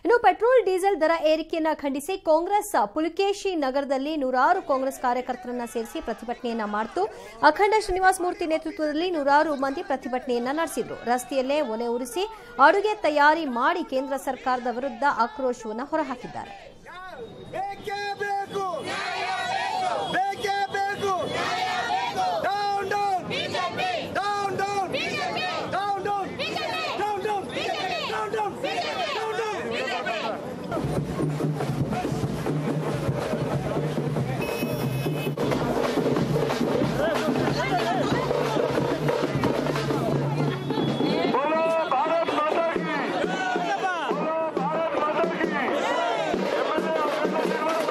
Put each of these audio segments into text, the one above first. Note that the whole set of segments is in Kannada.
ಇನ್ನು ಪೆಟ್ರೋಲ್ ಡೀಸೆಲ್ ದರ ಏರಿಕೆಯನ್ನ ಖಂಡಿಸಿ ಕಾಂಗ್ರೆಸ್ ಪುಲಕೇಶಿ ನಗರದಲ್ಲಿ ನೂರಾರು ಕಾಂಗ್ರೆಸ್ ಕಾರ್ಯಕರ್ತರನ್ನ ಸೇರಿಸಿ ಪ್ರತಿಭಟನೆಯನ್ನ ಮಾಡಿತು ಅಖಂಡ ಶ್ರೀನಿವಾಸ ಮೂರ್ತಿ ನೇತೃತ್ವದಲ್ಲಿ ನೂರಾರು ಮಂದಿ ಪ್ರತಿಭಟನೆಯನ್ನ ನಡೆಸಿದ್ರು ರಸ್ತೆಯಲ್ಲೇ ಒಲೆ ಉರಿಸಿ ಅಡುಗೆ ತಯಾರಿ ಮಾಡಿ ಕೇಂದ್ರ ಸರ್ಕಾರದ ವಿರುದ್ಧ ಆಕ್ರೋಶವನ್ನು ಹೊರಹಾಕಿದ್ದಾರೆ ಬೇಕೇ ಬೇಕು ಬೇಕೇ ಬೇಕು down down down down down down down down down down down बोलो भारत माता की बोलो भारत माता की एमएलए अखंड निर्मल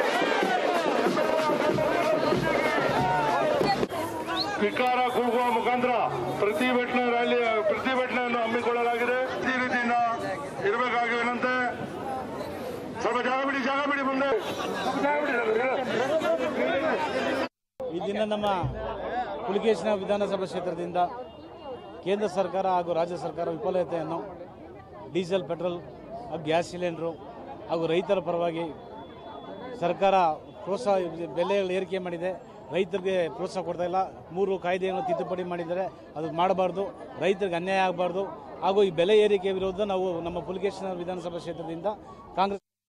ಧಿಕ್ಕಾರ ಕೂಗುವ ಮುಖಾಂತರ ಪ್ರತಿಭಟನೆ ರ್ಯಾಲಿ ಪ್ರತಿಭಟನೆಯನ್ನು ಹಮ್ಮಿಕೊಳ್ಳಲಾಗಿದೆ ಈ ರೀತಿಯಿಂದ ಇರಬೇಕಾಗಿ ವಿನಂತೆ ಸ್ವಲ್ಪ ಜಾಗ ಬಿಡಿ ಜಾಗ ಬಿಡಿ ಮುಂದೆ ಸ್ವಲ್ಪ ಜಾಗ ಬಿಡಿ ಈ ದಿನ ನಮ್ಮ ಪುಲಿಕೇಶಿನ ವಿಧಾನಸಭಾ ಕ್ಷೇತ್ರದಿಂದ ಕೇಂದ್ರ ಸರ್ಕಾರ ಹಾಗೂ ರಾಜ್ಯ ಸರ್ಕಾರ ವಿಫಲತೆಯನ್ನು ಡೀಸೆಲ್ ಪೆಟ್ರೋಲ್ ಹಾಗೂ ಗ್ಯಾಸ್ ಸಿಲಿಂಡ್ರು ಹಾಗೂ ರೈತರ ಪರವಾಗಿ ಸರ್ಕಾರ ಪ್ರೋತ್ಸಾಹ ಬೆಲೆಗಳು ಏರಿಕೆ ಮಾಡಿದೆ ರೈತರಿಗೆ ಪ್ರೋತ್ಸಾಹ ಕೊಡ್ತಾ ಇಲ್ಲ ಮೂರು ಕಾಯ್ದೆಯನ್ನು ತಿದ್ದುಪಡಿ ಮಾಡಿದರೆ ಅದು ಮಾಡಬಾರ್ದು ರೈತರಿಗೆ ಅನ್ಯಾಯ ಆಗಬಾರ್ದು ಹಾಗೂ ಈ ಬೆಲೆ ಏರಿಕೆ ವಿರುದ್ಧ ನಾವು ನಮ್ಮ ಪುಲಿಕೇಶಿನ ವಿಧಾನಸಭಾ ಕ್ಷೇತ್ರದಿಂದ ಕಾಂಗ್ರೆಸ್